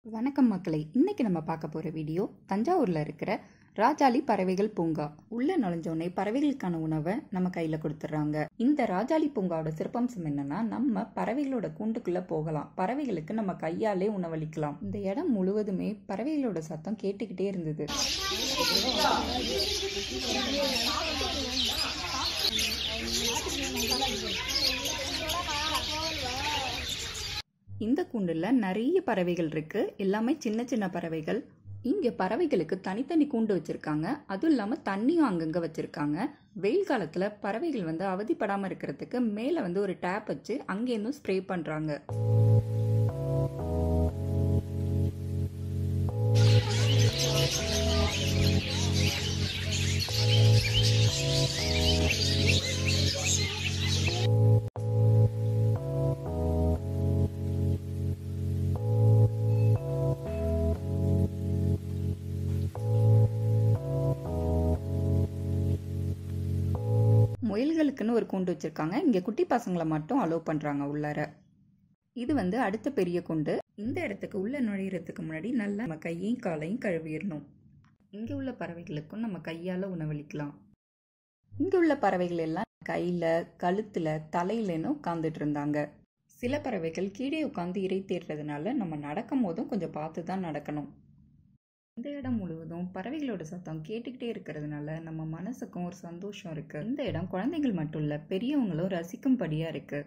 வணக்கம் மக்களே இன்னைக்கு நம்ம பார்க்க போற வீடியோ தஞ்சாவூர்ல இருக்கிற ராஜாளி பறவைகள் பூங்கா உள்ள நுழைஞ்சோடனே பறவைகளுக்கான உணவை நம்ம கையில கொடுத்துட்றாங்க இந்த ராஜாளி பூங்காவோட சிறப்பம்சம் என்னன்னா நம்ம பறவைகளோட கூண்டுக்குள்ள போகலாம் பறவைகளுக்கு நம்ம கையாலே உணவளிக்கலாம் இந்த இடம் முழுவதுமே பறவைகளோட சத்தம் கேட்டுக்கிட்டே இருந்தது இந்த கூண்டுல நிறைய பறவைகள் இருக்கு எல்லாமே சின்ன சின்ன பறவைகள் இங்க பறவைகளுக்கு தனித்தனி கூண்டு வச்சிருக்காங்க அதுவும் இல்லாம தண்ணியும் அங்கங்க வச்சிருக்காங்க வெயில் காலத்துல பறவைகள் வந்து அவதிப்படாம இருக்கிறதுக்கு மேல வந்து ஒரு டேப் வச்சு அங்கேருந்தும் ஸ்ப்ரே பண்றாங்க முயல்களுக்குன்னு ஒரு கூண்டு வச்சிருக்காங்க இங்க குட்டி பசங்களை மட்டும் அலோவ் பண்றாங்க உள்ளார இது வந்து அடுத்த பெரிய கூண்டு இந்த இடத்துக்கு உள்ள நுழையிறதுக்கு முன்னாடி நல்லா நம்ம கையையும் காலையும் கழுவிடணும் இங்க உள்ள பறவைகளுக்கும் நம்ம கையால உணவளிக்கலாம் இங்க உள்ள பறவைகள் எல்லாம் கையில கழுத்துல தலையிலன்னு உட்காந்துட்டு இருந்தாங்க சில பறவைகள் கீழே உட்காந்து இறை தேடுறதுனால நம்ம நடக்கும் போதும் கொஞ்சம் பார்த்து தான் நடக்கணும் இந்த இடம் முழுவதும் பறவைகளோட சத்தம் கேட்டுக்கிட்டே இருக்கிறதுனால நம்ம மனசுக்கும் ஒரு சந்தோஷம் இருக்கு இந்த இடம் குழந்தைகள் மட்டும் இல்ல பெரியவங்களும் ரசிக்கும்படியா இருக்கு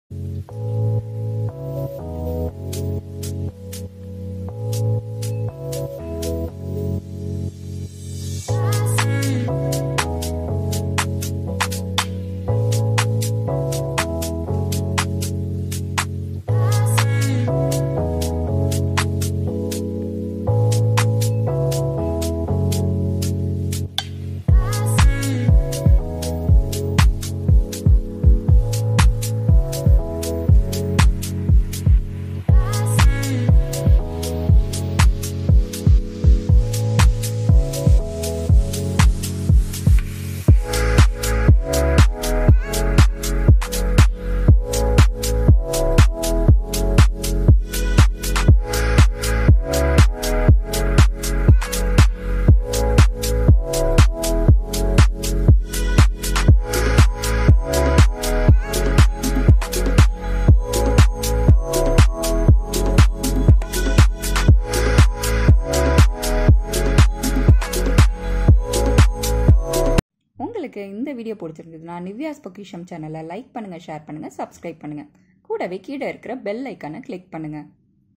உங்களுக்கு இந்த வீடியோ பிடிச்சிருந்ததுன்னா நிவ்யாஸ் பொக்கிஷம் சேனலை லைக் பண்ணுங்க ஷேர் பண்ணுங்க சப்ஸ்கிரைப் பண்ணுங்க கூடவே கீழே இருக்கிற பெல் ஐக்கானை கிளிக் பண்ணுங்க